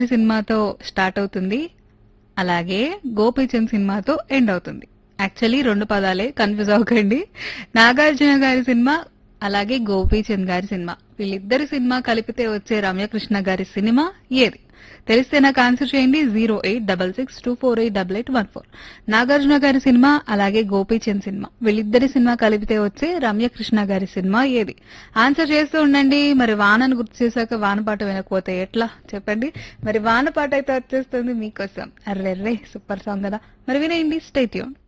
సినిమాతో స్టార్ట్ అవుతుంది అలాగే గోపీచంద్ సినిమాతో ఎండ్ అవుతుంది యాక్చువల్లీ రెండు పదాలే కన్ఫ్యూజ్ అవ్వకండి నాగార్జున గారి సినిమా అలాగే గోపీచంద్ గారి సినిమా వీళ్ళిద్దరి సినిమా కలిపితే వచ్చే రమ్యకృష్ణ గారి సినిమా ఏది తెలిస్తే నాకు ఆన్సర్ చేయండి zero eight double six two four eight double eight one four Nagarjuna గారి సినిమా అలాగే గోపీచంద్ సినిమా వీళ్ళిద్దరి సినిమా కలిపితే వచ్చే రమ్యకృష్ణ గారి సినిమా ఏది ఆన్సర్ చేస్తూ ఉండండి మరి వానను గుర్తు చేశాక వాన పాట వినకపోతే ఎట్లా చెప్పండి మరి వాన పాట అయితే వచ్చేస్తుంది మీకోసం అర్రెర్రే సూపర్ సాంగ్ కదా మరి వినేయండి స్టేట్యూన్